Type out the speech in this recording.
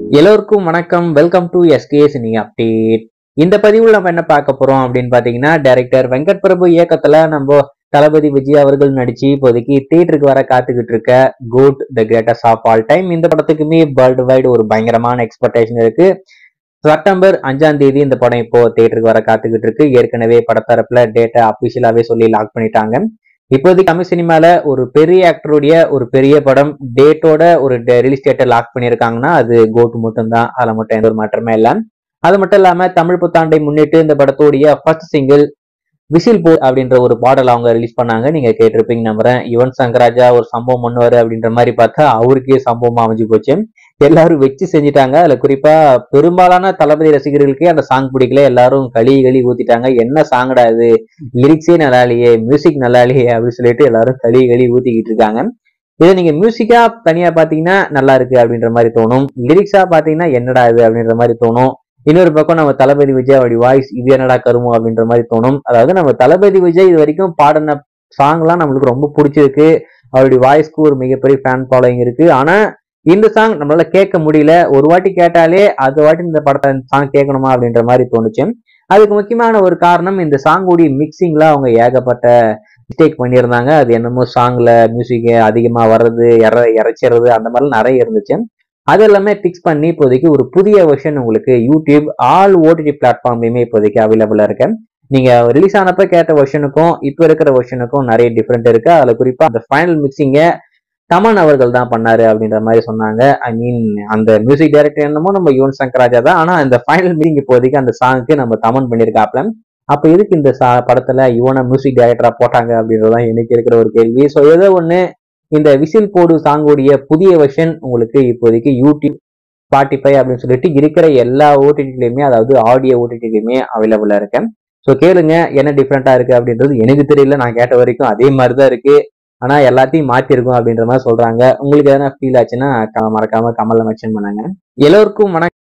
எல்லோருக்கும் வணக்கம் welcome to SK cine update இந்த பதிவுல நம்ம என்ன பார்க்க போறோம் அப்படின்னு பாத்தீங்கன்னா டைரக்டர் வெங்கட் பிரபு இயக்கத்துல நம்ம தளபதி விஜய் அவர்கள் நடிச்சு இப்போதைக்கு தியேட்டருக்கு வர காத்துக்கிட்டு இருக்க good the greatest of all time இந்த படத்துக்குமே வேர்ல்டு வைடு ஒரு பயங்கரமான எக்ஸ்பெக்டேஷன் இருக்கு செப்டம்பர் அஞ்சாம் தேதி இந்த படம் இப்போ தியேட்டருக்கு வர காத்துக்கிட்டு இருக்கு ஏற்கனவே படத்தரப்புல டேட்டா அபிஷியலாவே சொல்லி லாக் பண்ணிட்டாங்க இப்போதைக்கு தமிழ் சினிமால ஒரு பெரிய ஆக்டருடைய ஒரு பெரிய படம் டேட்டோட ஒரு ரிலீஸ் டேட்டை லாக் பண்ணியிருக்காங்கன்னா அது கோட் மட்டும்தான் அதுல மட்டும் எந்த ஒரு மாற்றமே இல்லை அது மட்டும் இல்லாம தமிழ் புத்தாண்டை முன்னிட்டு இந்த படத்தோடைய ஃபர்ஸ்ட் சிங்கிள் விசில் போ அப்படின்ற ஒரு பாடல் அவங்க ரிலீஸ் பண்ணாங்க நீங்க கேட்டிருப்பீங்க நம்புறேன் யுவன் சங்கராஜா ஒரு சம்பவம் பண்ணுவாரு அப்படின்ற மாதிரி பார்த்தா அவருக்கே சம்பவமா அமைஞ்சு போச்சு எல்லாரும் வச்சு செஞ்சுட்டாங்க அதுல குறிப்பா பெரும்பாலான தளபதி ரசிகர்களுக்கே அந்த சாங் பிடிக்கல எல்லாரும் களி களி ஊத்திட்டாங்க என்ன சாங்கடா இது லிரிக்ஸே நல்லா இல்லையே மியூசிக் நல்லா இல்லையே அப்படின்னு சொல்லிட்டு எல்லாரும் களி களி ஊத்திக்கிட்டு இருக்காங்க இதை நீங்க மியூசிக்கா தனியா பாத்தீங்கன்னா நல்லா இருக்கு அப்படின்ற மாதிரி தோணும் லிரிக்ஸா பாத்தீங்கன்னா என்னடா இது அப்படின்ற மாதிரி தோணும் இன்னொரு பக்கம் நம்ம தளபதி விஜய் அவருடைய வாய்ஸ் இது என்னடா கருமோ அப்படின்ற மாதிரி தோணும் அதாவது நம்ம தளபதி விஜய் இது வரைக்கும் பாடின சாங்லாம் நம்மளுக்கு ரொம்ப பிடிச்சிருக்கு அவருடைய வாய்ஸ்க்கு ஒரு மிகப்பெரிய ஃபேன் ஃபாலோயிங் இருக்கு ஆனா இந்த சாங் நம்மளால கேட்க முடியல ஒரு வாட்டி கேட்டாலே அது வாட்டி இந்த படத்தை சாங் கேட்கணுமா அப்படின்ற மாதிரி தோணுச்சு அதுக்கு முக்கியமான ஒரு காரணம் இந்த சாங்குடைய மிக்சிங்ல அவங்க ஏகப்பட்ட மிஸ்டேக் பண்ணியிருந்தாங்க அது என்னமோ சாங்ல மியூசிக் அதிகமா வர்றது இற இறைச்சிறது அந்த மாதிரிலாம் நிறைய இருந்துச்சு அது எல்லாமே பிக்ஸ் பண்ணி இப்போதைக்கு ஒரு புதிய வெர்ஷன் உங்களுக்கு யூடியூப் ஆல் ஓடிடி பிளாட்ஃபார்ம்லயுமே இப்போதைக்கு அவைலபிளா இருக்கு நீங்க ரிலீஸ் ஆனப்ப கேட்ட வெர்ஷனுக்கும் இப்போ இருக்கிற வெர்ஷனுக்கும் நிறைய டிஃப்ரெண்ட் இருக்கு அதுல குறிப்பா அந்த ஃபைனல் மிக்சிங்க தமன் அவர்கள் தான் பண்ணாரு அப்படின்ற மாதிரி சொன்னாங்க ஐ மீன் அந்த மியூசிக் டைரக்டர் என்னமோ நம்ம யுவன் சங்கர் ராஜா தான் ஆனா அந்த ஃபைனல் மீட்டிங் இப்போதைக்கு அந்த சாங்க்கு நம்ம தமன் பண்ணியிருக்காப்ல அப்ப எதுக்கு இந்த சா படத்துல யுவனை மியூசிக் டைரக்டரா போட்டாங்க அப்படின்றதுதான் எனக்கு இருக்கிற ஒரு கேள்வி ஸோ ஏதோ ஒண்ணு இந்த விசில் போடு சாங்கோடைய புதிய வெர்ஷன் உங்களுக்கு இப்போதைக்கு யூடியூப் ஸ்பாட்டிஃபை அப்படின்னு சொல்லிட்டு இருக்கிற எல்லா ஓடிடிலையுமே அதாவது ஆடியோ ஓடிடிலையுமே அவைலபிளா இருக்கு ஸோ கேளுங்க என்ன டிஃப்ரெண்டா இருக்கு அப்படின்றது எனக்கு தெரியல நான் கேட்ட வரைக்கும் அதே மாதிரி தான் இருக்கு ஆனா எல்லாத்தையும் மாத்திருக்கும் அப்படின்ற மாதிரி சொல்றாங்க உங்களுக்கு எதனா ஃபீல் ஆச்சுன்னா க- மறக்காம கமல்ல மென்ஷன் பண்ணுங்க எல்லோருக்கும் வணக்கம்